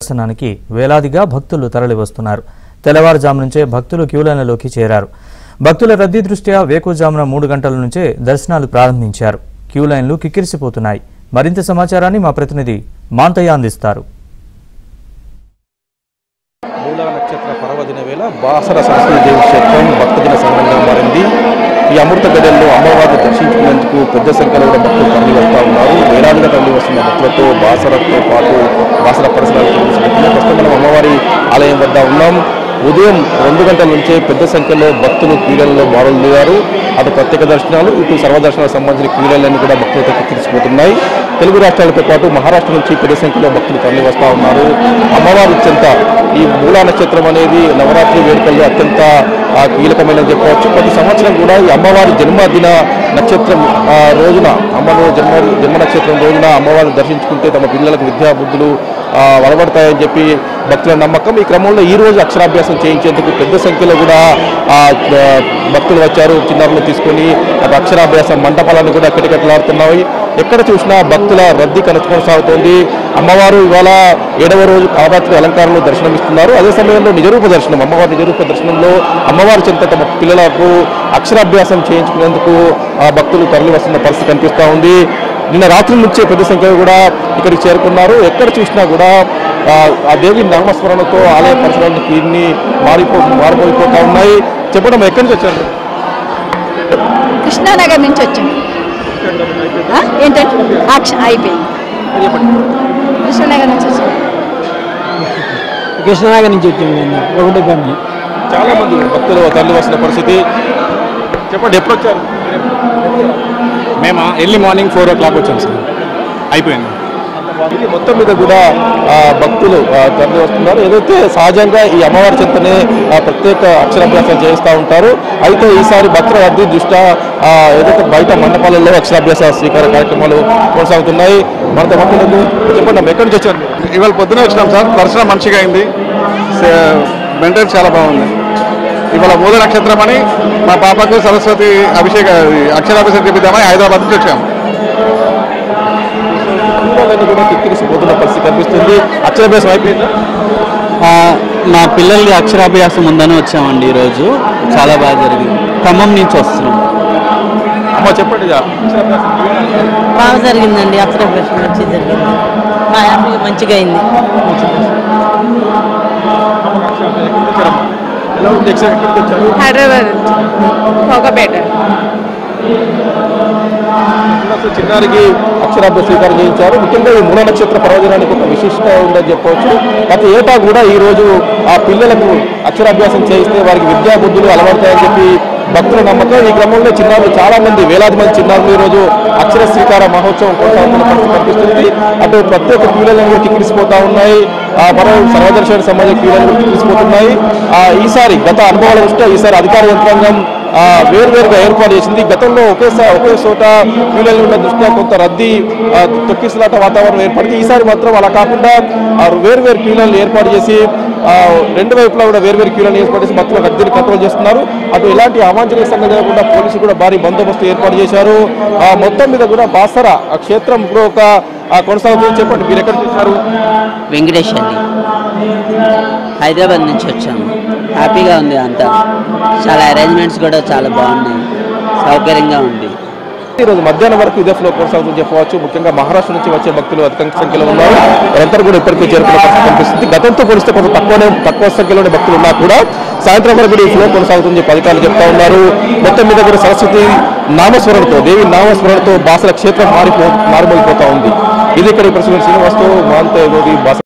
దర్శనానికి వేలాదిగా భక్తులు తరలివస్తున్నారు తెల్లవారుజాము నుంచే భక్తులు క్యూలైన్లలోకి చేరారు భక్తుల రద్దీ దృష్ట్యా వేకువజామున మూడు గంటల నుంచే దర్శనాలు ప్రారంభించారు క్యూలైన్లు కిక్కిరిసిపోతున్నాయి మరింత సమాచారాన్ని మా ప్రతినిధి మాంతయ్య అందిస్తారు మూలా నక్షత్ర పర్వదిన వేళ బాసర సరస్వతి దేవి క్షేత్రం భక్తజన సంఘంగా మారింది ఈ అమృత గడల్లో అమ్మవారిని దర్శించుకునేందుకు పెద్ద సంఖ్యలో కూడా భక్తులు తరలి వస్తూ ఉన్నారు వేలాదిగా తరలి వస్తున్న భక్తులతో బాసరతో పాటు బాసర పరిసరాలు చూపించుకుంటున్నాం ప్రస్తుతం మనం అమ్మవారి ఆలయం వద్ద ఉన్నాం ఉదయం రెండు గంటల నుంచే పెద్ద సంఖ్యలో భక్తులు క్రీడల్లో బారులు దిగారు అటు ప్రత్యేక దర్శనాలు ఇటు సర్వదర్శనాలకు సంబంధించిన క్రీడలన్నీ కూడా భక్తులతో కిక్కిరిసిపోతున్నాయి తెలుగు రాష్ట్రాలతో పాటు మహారాష్ట్ర నుంచి పెద్ద సంఖ్యలో భక్తులు తరలి వస్తూ ఉన్నారు అమ్మవారి అత్యంత ఈ మూలా నక్షత్రం అనేది నవరాత్రి వేడుకల్లో అత్యంత ఆ, కీలకమైనది చెప్పవచ్చు ప్రతి సంవత్సరం కూడా ఈ అమ్మవారి జన్మదిన నక్షత్రం ఆ, రోజున అమ్మను జన్మ జన్మ నక్షత్రం రోజున అమ్మవారిని దర్శించుకుంటే తమ పిల్లలకు విద్యా బుద్ధులు ఆ, వలబడతాయని చెప్పి భక్తుల నమ్మకం ఈ క్రమంలో ఈ రోజు అక్షరాభ్యాసం చేయించేందుకు పెద్ద సంఖ్యలో కూడా ఆ, ఆ, భక్తులు వచ్చారు చిన్నారులు తీసుకొని అటు అక్షరాభ్యాసం మంటపాలను కూడా ఎక్కడికెట్లాడుతున్నాయి ఎక్కడ చూసినా భక్తుల రద్దీ కనెక్ట్ కొనసాగుతోంది అమ్మవారు ఇవాళ ఏడవ రోజు నవరాత్రి అలంకారంలో దర్శనమిస్తున్నారు అదే సమయంలో నిజరూప దర్శనం అమ్మవారి నిజరూప దర్శనంలో అమ్మవారి చెంత తమ పిల్లలకు అక్షరాభ్యాసం చేయించుకునేందుకు ఆ భక్తులు తరలి వస్తున్న పరిస్థితి కనిపిస్తూ ఉంది నిన్న రాత్రి నుంచే పెద్ద సంఖ్యలో కూడా ఇక్కడికి చేరుకున్నారు ఎక్కడ చూసినా కూడా ఆ, ఆ దేవి నామస్మరణతో ఆలయ పరిసరాలు ఇన్ని మారిపో మారిపోయిపోతా ఉన్నాయి చెప్పడం ఎక్కడి నుంచి వచ్చారు కృష్ణానగర్ నుంచి వచ్చాం ఆ? ఏంటంటే అక్ష అయిపోయింది కృష్ణానగర్ నుంచి వచ్చాం కృష్ణనగర్ నుంచి వచ్చింది ఒకటి ఫ్యామిలీ చాలా మంది భక్తులు తరలి వస్తున్న పరిస్థితి చెప్పండి ఎప్పుడు వచ్చారు మేము early morning four o'clock వచ్చాం సార్ అయిపోయింది ఇది మొత్తం మీద కూడా ఆ, భక్తులు ఆ, తరలి వస్తున్నారు ఏదైతే సహజంగా ఈ అమ్మవారి చెంతనే ఆ, ప్రత్యేక అక్షరాభ్యాసం చేస్తూ ఉంటారు అయితే ఈసారి భక్తుల రద్దీ దృష్ట్యా ఆ, ఏదైతే బయట మండపాలలో అక్షరాభ్యాస స్వీకార కార్యక్రమాలు కొనసాగుతున్నాయి మనతో భక్తులకు చెప్పండి అమ్మ, ఎక్కడి నుంచి వచ్చారు మీరు? ఇవాళ పొద్దున వచ్చినాం సార్ దర్శనం మంచిగా అయింది మెయింటైన్ చాలా బాగుంది ఇవాళ మూల నక్షత్రం అని మా పాపకు సరస్వతి అభిషేక అక్షరాభిషేకం చేపిద్దామని హైదరాబాద్ నుంచి వచ్చాము ఊళ్ళోనే కూడా కిక్కిరిసిపోతున్న పరిస్థితి కనిపిస్తుంది అక్షరాభ్యాసం అయిపోయిందా ఆ, మా పిల్లలది అక్షరాభ్యాసం ఉందని వచ్చామండి ఈరోజు చాలా బాగా జరిగింది ఖమ్మం నుంచి వస్తున్నాం అమ్మ చెప్పండి ఇక. అక్షరాభ్యాసం బాగా జరిగిందండి అక్షరాభ్యాసం మంచిగా జరిగింది మా హ్యాపీగా మంచిగా అయింది ఎలా ఉంది ఎక్సైట్ ఎక్కడికి వచ్చారు హైదరాబాద్ కోకపేట అసలు చిన్నారికి అక్షరాభ్యాస స్వీకారం చేయించారు ముఖ్యంగా ఈ మూల నక్షత్ర పర్వదినానికి ఒక విశిష్టత ఉందని చెప్పవచ్చు గత ఏటా కూడా ఈ రోజు ఆ పిల్లలకు అక్షరాభ్యాసం చేయిస్తే వారికి విద్యా బుద్ధులు అలవడతాయని చెప్పి భక్తుల నమ్మకం ఈ క్రమంలో చిన్నారులు చాలా మంది వేలాది మంది చిన్నారులు ఈ రోజు అక్షర స్వీకార మహోత్సవం కొనసాగుతున్న పరిస్థితి కనిపిస్తుంది అటు ప్రత్యేక క్రీడలను కూడా కిక్కిరిసిపోతా ఉన్నాయి ఆ మరో సర్వదర్శన సమాజ క్రీడలు కూడా కిక్కిరిసిపోతున్నాయి ఆ ఈసారి గత అనుభవాల దృష్ట్యా ఈసారి అధికార యంత్రాంగం ఆ, వేరువేరుగా ఏర్పాటు చేసింది గతంలో ఒకేసారి ఒకే చోట క్రీడలు ఉన్న దృష్ట్యా కొంత రద్దీ ఆ, తొక్కిసలాట వాతావరణం ఏర్పడింది ఈసారి మాత్రం అలా కాకుండా ఆ, వేరువేరు క్రీడలను ఏర్పాటు చేసి ఆ, రెండు వైపులా కూడా వేరువేరు క్యూలను ఏర్పాటు చేసి భక్తుల రద్దీని కంట్రోల్ చేస్తున్నారు అటు ఎలాంటి అవాంఛనీయ సంఘటన జరగకుండా పోలీసులు కూడా భారీ బందోబస్తు ఏర్పాటు చేశారు ఆ, మొత్తం మీద కూడా బాసర ఆ క్షేత్రం ఇప్పుడు ఒక ఆ, కొనసాగుతుంది చెప్పండి మీరు ఎక్కడ చూశారు వెంకటేష్ అండి హైదరాబాద్ నుంచి వచ్చాము హ్యాపీగా ఉంది అంతా చాలా అరేంజ్మెంట్స్ కూడా చాలా బాగున్నాయి సౌకర్యంగా ఉంది ఈరోజు మధ్యాహ్నం వరకు ఇదే ఫ్లో కొనసాగుతుందని చెప్పవచ్చు ముఖ్యంగా మహారాష్ట్ర నుంచి వచ్చే భక్తులు అధిక సంఖ్యలో ఉన్నారు వారందరూ కూడా ఇప్పటికే చేరుకున్న పరిస్థితి కనిపిస్తుంది గతంతో పోలిస్తే కొంత తక్కువనే తక్కువ సంఖ్యలోనే భక్తులు ఉన్నా కూడా సాయంత్రం వరకు కూడా ఈ ఫ్లో కొనసాగుతుందని చెప్పి అధికారులు చెప్తా ఉన్నారు మొత్తం మీద కూడా సరస్వతి నామస్మరణతో దేవి నామస్మరణతో బాసల క్షేత్రం మారిపో మారిపోయిపోతా ఉంది ఇది ఇక్కడ ప్రస్తుతం శ్రీనివాస్తో మాంతే బాస